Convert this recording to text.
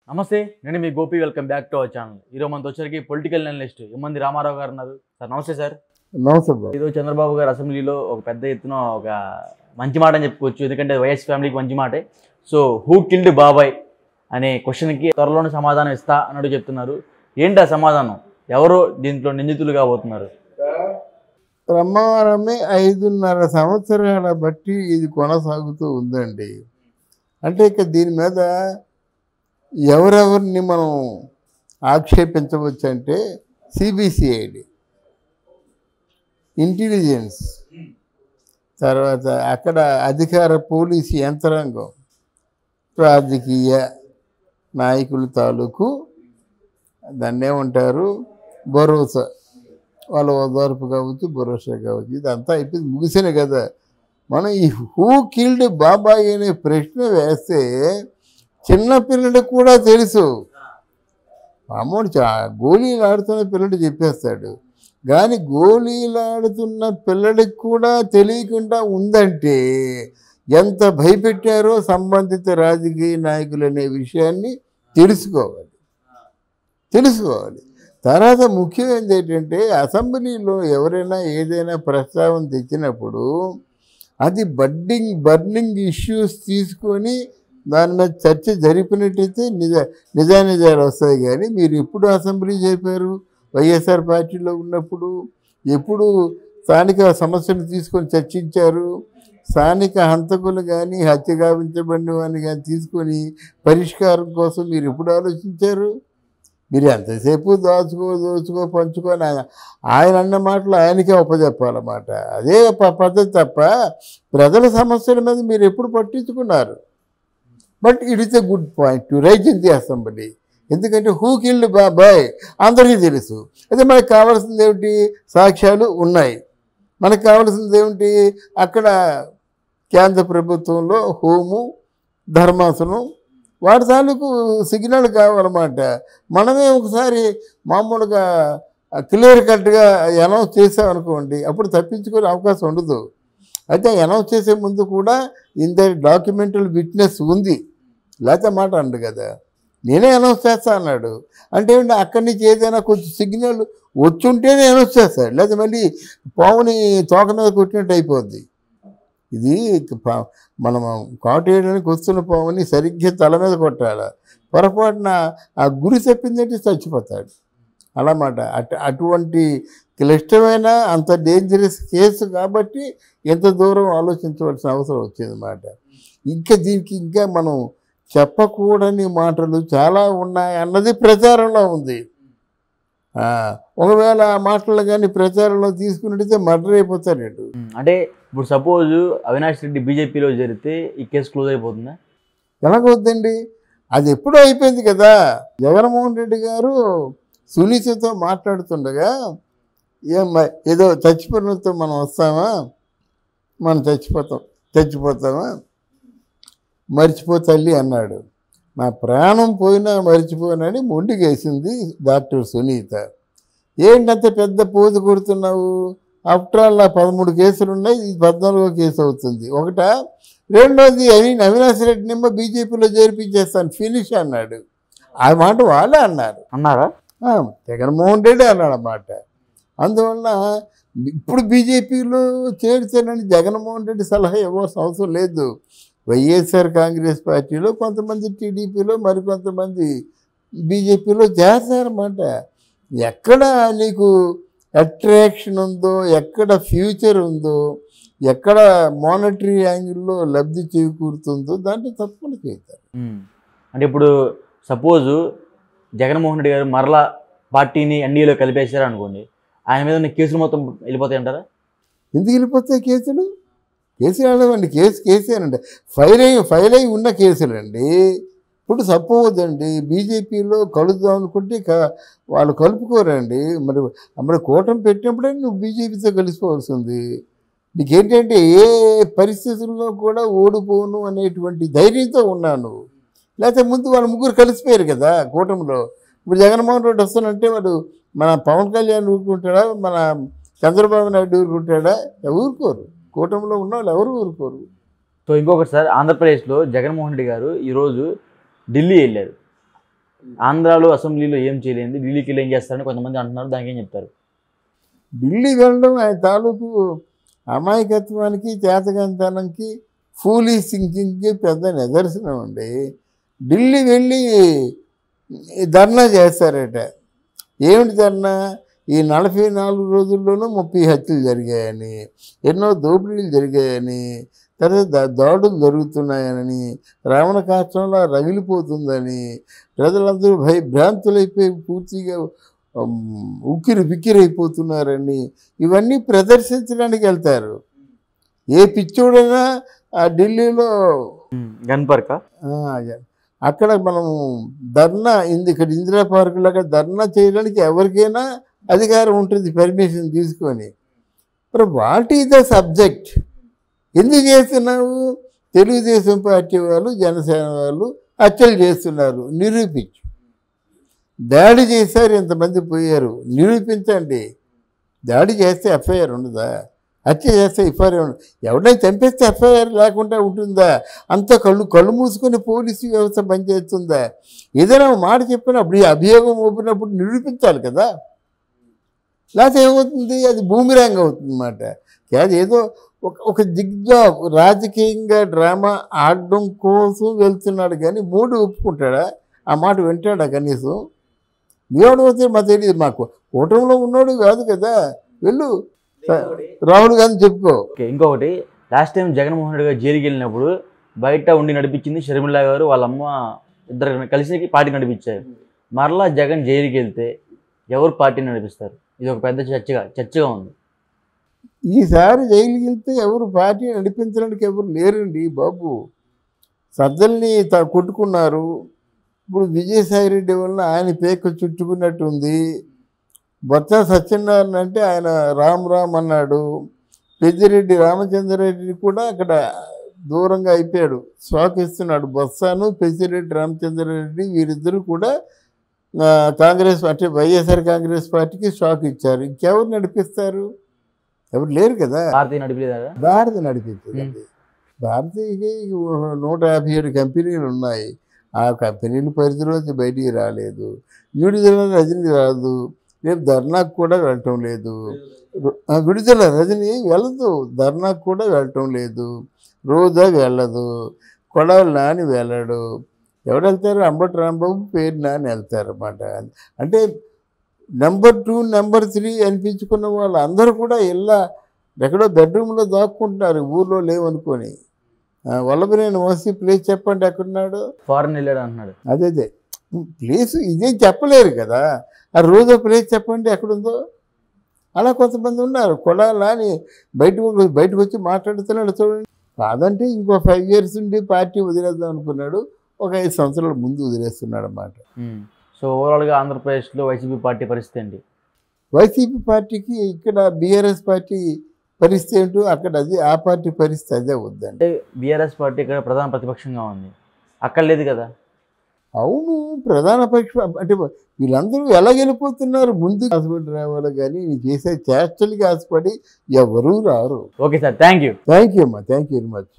నమస్తే నేను మీ Gopi welcome back to our channel ఈరోజు మనతో వచ్చరికి పొలిటికల్ అనలిస్ట్ ఎమ్మంది రామారావు గారు ఉన్నారు సార్ నమస్తే సార్ నమస్తే బాబు ఈరోజు చంద్రబాబు గారు అసెంబ్లీలో ఒక పెద్ద ఎత్తున ఒక మంచి మాట అని చెప్పుకోవచ్చు ఎందుకంటే వైఎస్ ఫ్యామిలీకి మంచి మాటే సో హూ కిల్డ్ బాబాయ్ అనే క్వశ్చన్కి త్వరలోనే సమాధానం ఇస్తా అన్నట్టు చెప్తున్నారు ఏంటి ఆ సమాధానం ఎవరు దీంట్లో నిందితులు కాబోతున్నారు బ్రహ్మవరమే ఐదున్నర సంవత్సరాల బట్టి ఇది కొనసాగుతూ ఉందండి అంటే ఇక దీని మీద ఎవరెవరిని మనం ఆక్షేపించవచ్చు అంటే సిబిసిఐడి ఇంటెలిజెన్స్ తర్వాత అక్కడ అధికార పోలీసు యంత్రాంగం రాజకీయ నాయకుల తాలూకు దాన్ని ఏమంటారు భరోసా వాళ్ళ ఓదార్పు కావచ్చు భరోసా కావచ్చు ఇదంతా అయిపోయింది ముగిసిన కదా మనం ఈ హూ కిల్డ్ బాబాయ్ అనే ప్రశ్న వేస్తే చిన్న పిల్లడికి కూడా తెలుసు మామూలు చా గోళీలు ఆడుతున్న పిల్లడు చెప్పేస్తాడు కానీ గోళీలు ఆడుతున్న పిల్లడికి కూడా తెలియకుండా ఉందంటే ఎంత భయపెట్టారో సంబంధిత రాజకీయ నాయకులు అనే విషయాన్ని తెలుసుకోవాలి తెలుసుకోవాలి తర్వాత ముఖ్యమైనది ఏంటంటే అసెంబ్లీలో ఎవరైనా ఏదైనా ప్రస్తావన తెచ్చినప్పుడు అది బడ్డింగ్ బర్నింగ్ ఇష్యూస్ తీసుకొని దాని మీద చర్చ జరిపినట్టయితే నిజ నిజానిజాలు వస్తాయి కానీ మీరు ఎప్పుడు అసెంబ్లీ చేపారు వైఎస్ఆర్ పార్టీలో ఉన్నప్పుడు ఎప్పుడు స్థానిక సమస్యలు తీసుకొని చర్చించారు స్థానిక హంతకులు కానీ హత్య గావించబడిన వాడిని కానీ తీసుకొని పరిష్కారం కోసం మీరు ఎప్పుడు ఆలోచించారు మీరు ఎంతసేపు దోచుకో దోచుకో పంచుకొని ఆయన ఆయన అన్న మాటలు ఆయనకే ఒప్పచెప్పాలన్నమాట అదే ప- పద్ధతి తప్ప ప్రజల సమస్యల మీద మీరు ఎప్పుడు పట్టించుకున్నారు but it is a good point to write in the assembly ఎందుకంటే హూ కిల్డ్ బాబాయ్ అందరికీ తెలుసు అయితే మనకు కావాల్సింది ఏమిటి సాక్ష్యాలు ఉన్నాయి మనకు కావాల్సింది ఏమిటి అక్కడ కేంద్ర ప్రభుత్వంలో హోము ధర్మాసనం వాటి తాలూకు సిగ్నల్ కావాలన్నమాట మనమే ఒకసారి మామూలుగా క్లియర్ కట్గా అనౌన్స్ చేసామనుకోండి అప్పుడు తప్పించుకునే అవకాశం ఉండదు అయితే అనౌన్స్ చేసే ముందు కూడా ఇంత డాక్యుమెంటల్ విట్నెస్ ఉంది లేకపోతే మాట అండు కదా నేనే అనౌన్స్ చేస్తా అన్నాడు అంటే ఏంటి అక్కడి నుంచి ఏదైనా కొంచెం సిగ్నల్ వచ్చుంటేనే అనౌన్స్ చేస్తాడు లేదా మళ్ళీ పావుని తోక మీద కొట్టినట్టు అయిపోద్ది ఇది పా- మనం కాటు వేయడానికి వస్తున్న పావుని సరిగ్గా తల మీద కొట్టాలి పొరపాటున ఆ గురి చెప్పిందంటే చచ్చిపోతాడు అలామాట అటు అటువంటి క్లిష్టమైన అంత డేంజరస్ కేసు కాబట్టి ఎంత దూరం ఆలోచించవలసిన అవసరం వచ్చిందన్నమాట ఇంకా దీనికి ఇంకా మనం చెప్పకూడని మాటలు చాలా ఉన్నాయి అన్నది ప్రచారంలో ఉంది ఆ, ఒకవేళ ఆ మాటలు కానీ ప్రచారంలో తీసుకున్నట్టయితే మర్డర్ అయిపోతాడు ఉమ్, అంటే ఇప్పుడు సపోజ్ అవినాష్ రెడ్డి బీజేపీలో జరిగితే ఈ కేసు క్లోజ్ అయిపోతుందా ఎలాగొద్దండి అది ఎప్పుడో అయిపోయింది కదా జగన్మోహన్ రెడ్డి గారు సునీతతో మాట్లాడుతుండగా ఏం ఏదో చచ్చిపోయినతో మనం వస్తామా మనం చచ్చిపోతాం చచ్చిపోతామా మర్చిపో తల్లి అన్నాడు నా ప్రాణం పోయినా మర్చిపోనని మొండిగేసింది డాక్టర్ సునీత ఏంటంత పెద్ద పోజు కొడుతున్నావు ఆఫ్టర్ ఆల్ నా పదమూడు కేసులు ఉన్నాయి ఇది పద్నాలుగో కేసు అవుతుంది ఒకట రెండోది అవి అవినాష్ రెడ్డినేమో బీజేపీలో చేర్పించేస్తాను ఫినిష్ అన్నాడు ఆ మాట వాళ్ళే అన్నారు అన్నారా ఆ, జగన్మోహన్ రెడ్డి అన్నాడు అన్నమాట అందువల్ల ఇప్పుడు బీజేపీలో చేర్చానని జగన్మోహన్ రెడ్డి సలహా ఇవ్వాల్సిన అవసరం లేదు వైఎస్ఆర్ కాంగ్రెస్ పార్టీలో కొంతమంది టీడీపీలో మరికొంతమంది బీజేపీలో చేస్తారన్నమాట ఎక్కడ నీకు అట్రాక్షన్ ఉందో ఎక్కడ ఫ్యూచర్ ఉందో ఎక్కడ మానిటరీ యాంగిల్లో లబ్ధి చేకూరుతుందో దాంట్లో తప్పకుండా చేస్తారు ఉమ్. అంటే ఇప్పుడు సపోజ్ జగన్మోహన్ రెడ్డి గారు మరలా పార్టీని ఎన్డీఏలో కలిపేశారు అనుకోండి ఆయన మీద ఉన్న కేసులు మొత్తం వెళ్ళిపోతాయి అంటారా ఎందుకు వెళ్ళిపోతాయి కేసులు కేసులు వెళ్ళవండి కేసు కేసేనండి ఫైల్ అయి ఫైల్ అయి ఉన్న కేసులండి ఇప్పుడు సపోజ్ అండి బీజేపీలో కలుద్దాం అనుకుంటే క- వాళ్ళు కలుపుకోరండి మరి మరి కూటమి పెట్టినప్పుడే నువ్వు బీజేపీతో కలిసిపోవాల్సింది నీకేంటంటే ఏ పరిస్థితుల్లో కూడా ఓడిపోను అనేటువంటి ధైర్యంతో ఉన్నాను లేకపోతే ముందు వాళ్ళ ముగ్గురు కలిసిపోయారు కదా కూటమిలో ఇప్పుడు జగన్మోహన్ రెడ్డి వస్తానంటే వాడు మన పవన్ కళ్యాణ్ ఊరుకుంటాడా మన చంద్రబాబు నాయుడు ఊరుకుంటాడా ఊరుకోరు కూటమిలో ఉన్న వాళ్ళు ఎవరు ఊరుకోరు సో ఇంకొకటి సార్ ఆంధ్రప్రదేశ్లో జగన్మోహన్ రెడ్డి గారు ఈరోజు ఢిల్లీ వెళ్ళారు ఆంధ్రాలో అసెంబ్లీలో ఏం చేయలేదు ఢిల్లీకి వెళ్ళి ఏం చేస్తారని కొంతమంది అంటున్నారు దానికి ఏం చెప్తారు ఢిల్లీ వెళ్ళడం ఆయన తాలూకు అమాయకత్వానికి చేతకంతనానికి ఫూలీ థింకింగ్కి పెద్ద నిదర్శనం అండి ఢిల్లీ వెళ్ళి ధర్నా చేస్తారట ఏమిటి ధర్నా ఈ నలభై నాలుగు రోజుల్లోనూ ముప్పై హత్యలు జరిగాయని ఎన్నో దోపిడీలు జరిగాయని తర్వాత దా- దాడులు జరుగుతున్నాయని రావణ కాష్టంలో రగిలిపోతుందని ప్రజలందరూ భయభ్రాంతులైపోయి పూర్తిగా ఉమ్, ఉక్కిరి బిక్కిరైపోతున్నారని ఇవన్నీ ప్రదర్శించడానికి వెళ్తారు ఏ పిచ్చోడైనా ఆ ఢిల్లీలో గన్ పార్కా ఆ, అక్కడ మనం ధర్నా ఇంది ఇక్కడ ఇందిరా పార్క్ లాగా ధర్నా చేయడానికి ఎవరికైనా అధికారం ఉంటుంది పర్మిషన్ తీసుకొని మరి వాట్ ఈజ్ ద సబ్జెక్ట్ ఎందుకు చేస్తున్నావు తెలుగుదేశం పార్టీ వాళ్ళు జనసేన వాళ్ళు హత్యలు చేస్తున్నారు నిరూపించు దాడి చేశారు ఇంతమంది పోయారు నిరూపించండి దాడి చేస్తే ఎఫ్ఐఆర్ ఉండదా హత్య చేస్తే ఎఫ్ఐఆర్ ఉండదు ఎవడైనా చంపేస్తే ఎఫ్ఐఆర్ లేకుండా ఉంటుందా అంత కళ్ళు కళ్ళు మూసుకొని పోలీసు వ్యవస్థ పనిచేస్తుందా ఏదైనా ఒక మాట చెప్పినప్పుడు ఈ అభియోగం మోపినప్పుడు నిరూపించాలి కదా లేకపోతే ఏమవుతుంది అది బూమిరాంగ్ అవుతుంది అన్నమాట కాదు ఏదో ఒక ఒక దిగ్జా రాజకీయంగా డ్రామా ఆడడం కోసం వెళ్తున్నాడు కానీ మూడు ఒప్పుకుంటాడా ఆ మాట వింటాడా కనీసం ఏమవుతే మాకు తెలియదు మాకు కూటమిలో ఉన్నాడు కాదు కదా వెళ్ళు రాహుల్ గాంధీ చెప్పుకో ఓకే ఇంకొకటి లాస్ట్ టైం జగన్మోహన్ రెడ్డి గారు జైలుకి వెళ్ళినప్పుడు బయట ఉండి నడిపించింది షర్మిల గారు వాళ్ళ అమ్మ ఇద్దరు కలిసి పార్టీ నడిపించారు మరలా జగన్ జైలుకి వెళ్తే ఎవరు పార్టీ నడిపిస్తారు ఇది ఒక పెద్ద చర్చగా చర్చగా ఉంది ఈసారి జైలుకి వెళ్తే ఎవరు పార్టీ నడిపించడానికి ఎవరు లేరండి బాబు సజ్జల్ని త కొట్టుకున్నారు ఇప్పుడు విజయసాయి రెడ్డి వల్ల ఆయన పేక చుట్టుకున్నట్టుంది బొత్స సత్యనారాయణ అంటే ఆయన రామ్ రామ్ అన్నాడు పెద్దిరెడ్డి రామచంద్రారెడ్డి కూడా అక్కడ దూరంగా అయిపోయాడు షాక్ ఇస్తున్నాడు బొత్సాను పెద్దిరెడ్డి రామచంద్రారెడ్డి వీరిద్దరూ కూడా ఆ, కాంగ్రెస్ అంటే వైఎస్ఆర్ కాంగ్రెస్ పార్టీకి షాక్ ఇచ్చారు ఇంకెవరు నడిపిస్తారు ఎవరు లేరు కదా భారతీయ నడిపలేదా భారతి నడిపించదండి భారతీయకి నూట యాభై ఏడు కంపెనీలు ఉన్నాయి ఆ కంపెనీల పరిధిలోంచి బయటికి రాలేదు విడుదల రజని రాదు రేపు ధర్నాకు కూడా వెళ్ళటం లేదు ఆ విడుదల రజని వెళ్ళదు ధర్నాకు కూడా వెళ్ళటం లేదు రోజా వెళ్ళదు కొడవలు నాని వెళ్ళడు ఎవరు వెళ్తారు అంబటి రాంబాబు పేరు నాని వెళ్తారు అన్నమాట అంటే నెంబర్ టూ నెంబర్ త్రీ అనిపించుకున్న వాళ్ళు అందరూ కూడా ఇలా ఎక్కడో బెడ్రూమ్లో దాక్కుంటున్నారు ఊర్లో లేవనుకొని ఆ, వల్లభనేని మోసి ప్లేస్ చెప్పండి ఎక్కడున్నాడు ఫారెన్ వెళ్ళాడు అంటున్నాడు అదే అదే ప్లేస్ ఇదేం చెప్పలేరు కదా ఆ రోజు ప్లేస్ చెప్పండి ఎక్కడుందో అలా కొంతమంది ఉన్నారు కొడాలా అని బయటకు బయటకు వచ్చి మాట్లాడుతున్నాడు చూడండి కాదంటే ఇంకో ఫైవ్ ఇయర్స్ ఉండి పార్టీ వదిలేద్దాం అనుకున్నాడు ఒక ఐదు సంవత్సరాల ముందు వదిలేస్తున్నాడు అన్నమాట ఉమ్. సో ఓవరాల్గా ఆంధ్రప్రదేశ్లో వైసీపీ పార్టీ పరిస్థితి ఏంటి వైసీపీ పార్టీకి ఇక్కడ బీఆర్ఎస్ పార్టీ పరిస్థితి ఏంటో అక్కడ అది ఆ పార్టీ పరిస్థితి అదే వద్దండి అంటే బీఆర్ఎస్ పార్టీ ఇక్కడ ప్రధాన ప్రతిపక్షంగా ఉంది అక్కడ లేదు కదా అవును ప్రధాన పక్ష అంటే వీళ్ళందరూ ఎలా వెళ్ళిపోతున్నారు ముందు ఆశపడి రావాలి కానీ నీ చేసే చేష్టలకి ఆశపడి ఎవరూ రారు okay sir thank you thank you అమ్మా థ్యాంక్ యూ వెరీ మచ్